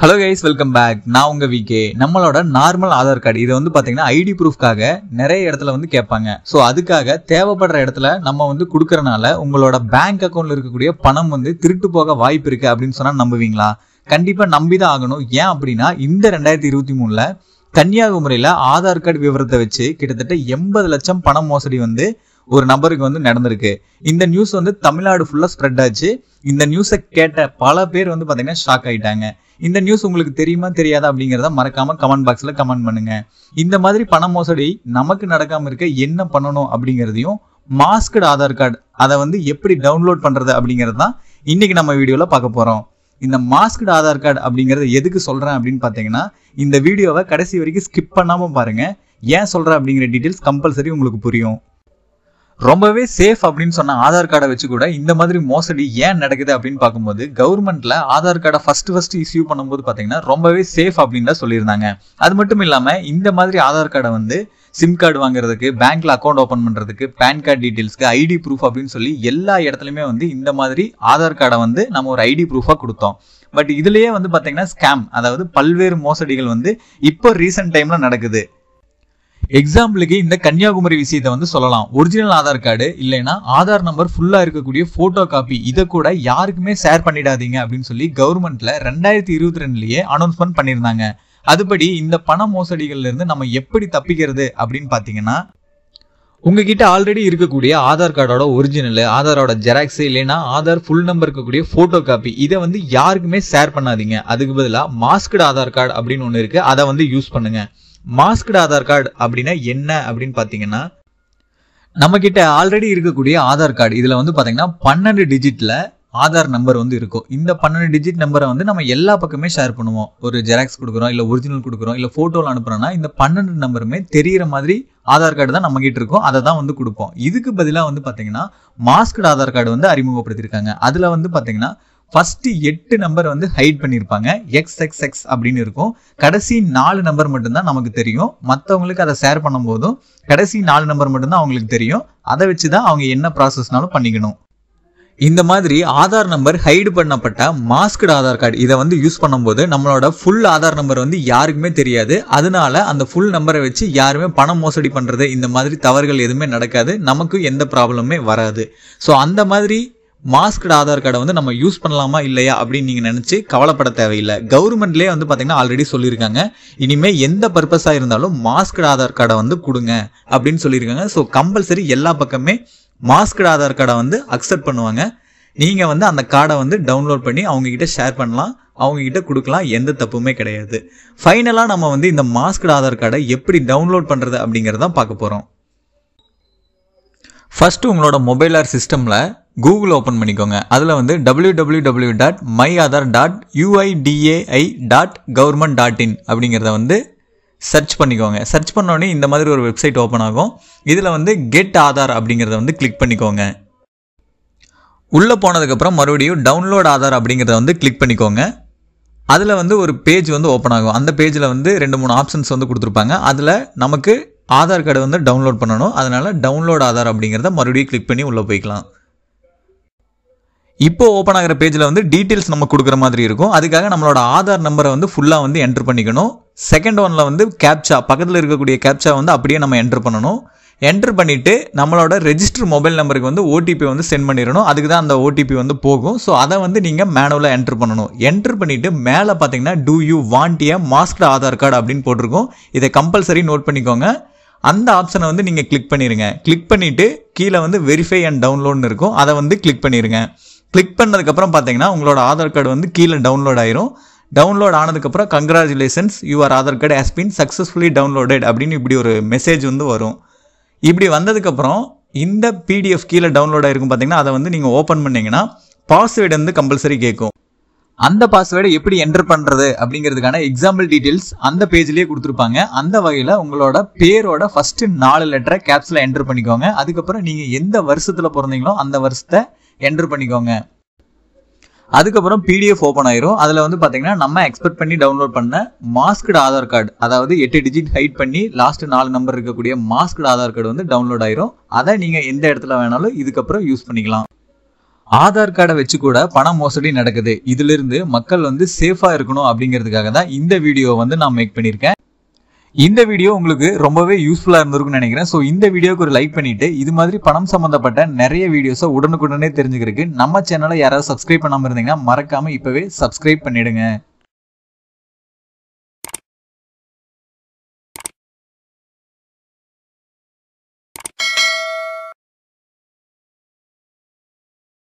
hello guys welcome back நான் உங்க VK நம்மளோட நார்மல் ஆதார் கார்டு இது வந்து பாத்தீங்கன்னா ஐடி ப்ரூஃப்காக நிறைய இடத்துல வந்து கேட்பாங்க ஸோ அதுக்காக தேவைப்படுற இடத்துல நம்ம வந்து கொடுக்கறனால உங்களோட பேங்க் அக்கௌண்ட்ல இருக்கக்கூடிய பணம் வந்து திருட்டு போக வாய்ப்பு இருக்கு அப்படின்னு சொன்னா நம்புவீங்களா கண்டிப்பா நம்பிதான் ஆகணும் ஏன் அப்படின்னா இந்த ரெண்டாயிரத்தி இருபத்தி மூணுல கன்னியாகுமரியில ஆதார் கார்டு விவரத்தை வச்சு கிட்டத்தட்ட எண்பது லட்சம் பண மோசடி வந்து ஒரு நபருக்கு வந்து நடந்திருக்கு இந்த நியூஸ் வந்து தமிழ்நாடு ஃபுல்லா ஸ்ப்ரெட் ஆச்சு இந்த நியூஸை கேட்ட பல பேர் வந்து பாத்தீங்கன்னா ஷாக் ஆயிட்டாங்க இந்த நியூஸ் உங்களுக்கு தெரியுமா தெரியாதா அப்படிங்கிறத மறக்காம கமெண்ட் பாக்ஸ்ல கமெண்ட் பண்ணுங்க இந்த மாதிரி பண மோசடி நமக்கு நடக்காம இருக்க என்ன பண்ணணும் அப்படிங்கிறதையும் மாஸ்க்டு ஆதார் கார்டு அதை வந்து எப்படி டவுன்லோட் பண்றது அப்படிங்கிறது தான் இன்னைக்கு நம்ம வீடியோல பார்க்க போறோம் இந்த மாஸ்க்டு ஆதார் கார்டு அப்படிங்கறது எதுக்கு சொல்றேன் அப்படின்னு பாத்தீங்கன்னா இந்த வீடியோவை கடைசி வரைக்கும் ஸ்கிப் பண்ணாம பாருங்க ஏன் சொல்றேன் அப்படிங்கிற டீடைல்ஸ் கம்பல்சரி உங்களுக்கு புரியும் ரொம்பவே சேஃப் அப்படின்னு சொன்ன ஆதார் கார்டை வச்சு கூட இந்த மாதிரி மோசடி ஏன் நடக்குது அப்படின்னு பார்க்கும்போது கவர்மெண்ட்ல ஆதார் கார்டை ஃபர்ஸ்ட் ஃபர்ஸ்ட் இஷ்யூ பண்ணும்போது பாத்தீங்கன்னா ரொம்பவே சேஃப் அப்படின்னு தான் சொல்லியிருந்தாங்க அது மட்டும் இல்லாம இந்த மாதிரி ஆதார் கார்டை வந்து சிம் கார்டு வாங்குறதுக்கு பேங்க்ல அக்கௌண்ட் ஓபன் பண்றதுக்கு பேன் கார்டு டீடைல்ஸ்க்கு ஐடி ப்ரூஃப் அப்படின்னு சொல்லி எல்லா இடத்துலயுமே வந்து இந்த மாதிரி ஆதார் கார்டை வந்து நம்ம ஒரு ஐடி ப்ரூஃபா கொடுத்தோம் பட் இதுலயே வந்து பாத்தீங்கன்னா ஸ்கேம் அதாவது பல்வேறு மோசடிகள் வந்து இப்போ ரீசெண்ட் டைம்ல நடக்குது எக்ஸாம்பிளுக்கு இந்த கன்னியாகுமரி விஷயத்தை வந்து சொல்லலாம் ஒரிஜினல் ஆதார் கார்டு இல்லைன்னா ஆதார் நம்பர் ஃபுல்லா இருக்கக்கூடிய போட்டோ காப்பி இதை கூட யாருக்குமே ஷேர் பண்ணிடாதீங்க அப்படின்னு சொல்லி கவர்மெண்ட்ல ரெண்டாயிரத்தி இருபத்தி ரெண்டுலயே அனௌன்ஸ்மெண்ட் பண்ணியிருந்தாங்க அதுபடி இந்த பண மோசடிகள்ல இருந்து நம்ம எப்படி தப்பிக்கிறது அப்படின்னு பாத்தீங்கன்னா உங்ககிட்ட ஆல்ரெடி இருக்கக்கூடிய ஆதார் கார்டோட ஒரிஜினல் ஆதாரோட ஜெராக்ஸ் இல்லைன்னா ஆதார் ஃபுல் நம்பர் இருக்கக்கூடிய போட்டோ காப்பி இதை வந்து யாருக்குமே ஷேர் பண்ணாதீங்க அதுக்கு பதிலாக மாஸ்க்டு ஆதார் கார்டு அப்படின்னு ஒன்று இருக்கு அதை வந்து யூஸ் பண்ணுங்க மாஸ்க்டு ஆதார் கார்டு அப்படின்னா என்ன அப்படின்னு பார்த்தீங்கன்னா நம்ம கிட்ட ஆல்ரெடி இருக்கக்கூடிய ஆதார் கார்டு இதுல வந்து பாத்தீங்கன்னா பன்னெண்டு டிஜிட்ல ஆதார் நம்பர் வந்து இருக்கும் இந்த பன்னெண்டு டிஜிட் நம்பரை வந்து நம்ம எல்லா பக்கமே ஷேர் பண்ணுவோம் ஒரு ஜெராக்ஸ் கொடுக்குறோம் இல்ல ஒரிஜினல் கொடுக்குறோம் இல்ல போட்டோல அனுப்புறோம்னா இந்த பன்னெண்டு நம்பருமே தெரியற மாதிரி ஆதார் கார்டு தான் நம்ம கிட்ட இருக்கும் அதை தான் வந்து கொடுப்போம் இதுக்கு பதிலாக வந்து பாத்தீங்கன்னா மாஸ்க்டு ஆதார் கார்டு வந்து அறிமுகப்படுத்தியிருக்காங்க அதுல வந்து பாத்தீங்கன்னா ஃபர்ஸ்ட் எட்டு நம்பர் வந்து ஹைட் பண்ணியிருப்பாங்க எக்ஸ் எக்ஸ் எக்ஸ் அப்படின்னு இருக்கும் கடைசி நாலு நம்பர் மட்டும்தான் நமக்கு தெரியும் மற்றவங்களுக்கு அதை ஷேர் பண்ணும்போதும் கடைசி நாலு நம்பர் மட்டும்தான் அவங்களுக்கு தெரியும் அதை வச்சு தான் அவங்க என்ன ப்ராசஸ்னாலும் பண்ணிக்கணும் இந்த மாதிரி ஆதார் நம்பர் ஹைடு பண்ணப்பட்ட மாஸ்க்டு ஆதார் கார்டு இதை வந்து யூஸ் பண்ணும்போது நம்மளோட ஃபுல் ஆதார் நம்பர் வந்து யாருக்குமே தெரியாது அதனால அந்த ஃபுல் நம்பரை வச்சு யாருமே பணம் மோசடி பண்றது இந்த மாதிரி தவறுகள் எதுவுமே நடக்காது நமக்கு எந்த ப்ராப்ளமே வராது ஸோ அந்த மாதிரி மாஸ்க்டு ஆதார் கார்டை வந்து நம்ம யூஸ் பண்ணலாமா இல்லையா அப்படின்னு நீங்க நினைச்சு கவலைப்பட தேவையில்லை கவர்மெண்ட்லேயே வந்து பாத்தீங்கன்னா ஆல்ரெடி சொல்லியிருக்காங்க இனிமே எந்த பர்பஸா இருந்தாலும் மாஸ்க்டு ஆதார் கார்டை வந்து கொடுங்க அப்படின்னு சொல்லியிருக்காங்க ஸோ கம்பல்சரி எல்லா பக்கமே மாஸ்க்டு ஆதார் கார்டை வந்து அக்செப்ட் பண்ணுவாங்க நீங்க வந்து அந்த கார்டை வந்து டவுன்லோட் பண்ணி அவங்க கிட்ட ஷேர் பண்ணலாம் அவங்க கிட்ட கொடுக்கலாம் எந்த தப்புமே கிடையாது ஃபைனலா நம்ம வந்து இந்த மாஸ்க்டு ஆதார் கார்டை எப்படி டவுன்லோட் பண்றது அப்படிங்கறத பார்க்க போறோம் ஃபர்ஸ்ட் உங்களோட மொபைல் ஆர் சிஸ்டம்ல கூகுள் ஓப்பன் பண்ணிக்கோங்க அதில் வந்து W W W dot my Aadhaar dot UIDAI dot government dot in அப்படிங்கிறத வந்து சர்ச் பண்ணிக்கோங்க சர்ச் பண்ணோடனே இந்த மாதிரி ஒரு வெப்சைட் ஓப்பன் ஆகும் இதில் வந்து கெட் ஆதார் அப்படிங்கிறத வந்து கிளிக் பண்ணிக்கோங்க உள்ளே போனதுக்கப்புறம் மறுபடியும் டவுன்லோட் ஆதார் அப்படிங்கிறத வந்து கிளிக் பண்ணிக்கோங்க அதில் வந்து ஒரு பேஜ் வந்து ஓப்பன் ஆகும் அந்த பேஜில் வந்து ரெண்டு மூணு ஆப்ஷன்ஸ் வந்து கொடுத்துருப்பாங்க அதில் நமக்கு ஆதார் கார்டு வந்து டவுன்லோட் பண்ணணும் அதனால டவுன்லோட் ஆதார் அப்படிங்கிறத மறுபடியும் கிளிக் பண்ணி உள்ளே போய்க்கலாம் இப்போ ஓப்பன் ஆகிற பேஜில் வந்து டீட்டெயில்ஸ் நம்ம கொடுக்குற மாதிரி இருக்கும் அதுக்காக நம்மளோட ஆதார் நம்பரை வந்து ஃபுல்லாக வந்து என்டர் பண்ணிக்கணும் செகண்ட் ஒன்ல வந்து கேப்சா பக்கத்தில் இருக்கக்கூடிய கேப்சா வந்து அப்படியே நம்ம என்டர் பண்ணணும் என்டர் பண்ணிட்டு நம்மளோட ரெஜிஸ்டர் மொபைல் நம்பருக்கு வந்து ஓடிபி வந்து சென்ட் பண்ணிடணும் அதுக்கு தான் அந்த ஓடிபி வந்து போகும் ஸோ அதை வந்து நீங்கள் மேனுவலாக என்டர் பண்ணணும் என்டர் பண்ணிட்டு மேலே பார்த்தீங்கன்னா do you want a masked Aadhaar card அப்படின்னு போட்டிருக்கோம் இதை கம்பல்சரி நோட் பண்ணிக்கோங்க அந்த ஆப்ஷனை வந்து நீங்கள் கிளிக் பண்ணிடுங்க கிளிக் பண்ணிட்டு கீழே வந்து வெரிஃபை அண்ட் டவுன்லோட்னு இருக்கும் அதை வந்து கிளிக் பண்ணிடுங்க கிளிக் பண்ணதுக்கப்புறம் பார்த்தீங்கன்னா உங்களோட ஆதார் கார்டு வந்து கீழே டவுன்லோட் ஆயிரும் டவுன்லோட் ஆனதுக்கப்புறம் congratulations your Aadhaar card has been successfully downloaded அப்படின்னு இப்படி ஒரு மெசேஜ் வந்து வரும் இப்படி வந்ததுக்கப்புறம் இந்த பிடிஎஃப் கீழே டவுன்லோட் ஆயிருக்கும் பார்த்தீங்கன்னா அதை வந்து நீங்கள் ஓப்பன் பண்ணீங்கன்னா பாஸ்வேர்டு வந்து கம்பல்சரி கேட்கும் அந்த பாஸ்வேர்டை எப்படி என்டர் பண்றது அப்படிங்கிறதுக்கான எக்ஸாம்பிள் டீடைல்ஸ் அந்த பேஜ்லயே கொடுத்துருப்பாங்க அந்த வகையில உங்களோட பேரோட ஃபர்ஸ்ட் நாலு லெட்டரை கேப்ஸ்ல என்டர் பண்ணிக்கோங்க அதுக்கப்புறம் நீங்க எந்த வருஷத்துல பிறந்தீங்களோ அந்த வருஷத்தை என்டர் பண்ணிக்கோங்க அதுக்கப்புறம் பிடிஎஃப் ஓப்பன் ஆயிரும் அதுல வந்து பாத்தீங்கன்னா நம்ம எக்ஸ்பெக்ட் பண்ணி டவுன்லோட் பண்ண மாஸ்க்டு ஆதார் கார்டு அதாவது எட்டு டிஜிட் ஹைட் பண்ணி லாஸ்ட் நாலு நம்பர் இருக்கக்கூடிய மாஸ்க்டு ஆதார் கார்டு வந்து டவுன்லோட் ஆயிரும் அதை நீங்க எந்த இடத்துல வேணாலும் இதுக்கப்புறம் யூஸ் பண்ணிக்கலாம் ஆதார் கார்டை வச்சு கூட பண மோசடி நடக்குது இதுல இருந்து மக்கள் வந்து சேஃபா இருக்கணும் அப்படிங்கிறதுக்காக தான் இந்த வீடியோ வந்து நான் மேக் பண்ணியிருக்கேன் இந்த வீடியோ உங்களுக்கு ரொம்பவே யூஸ்ஃபுல்லா இருந்திருக்கும்னு நினைக்கிறேன் ஸோ இந்த வீடியோக்கு ஒரு லைக் பண்ணிட்டு இது மாதிரி பணம் சம்பந்தப்பட்ட நிறைய வீடியோஸை உடனுக்குடனே தெரிஞ்சுக்கிறதுக்கு நம்ம சேனலை யாராவது சப்ஸ்கிரைப் பண்ணாம இருந்தீங்கன்னா மறக்காம இப்பவே சப்ஸ்கிரைப் பண்ணிடுங்க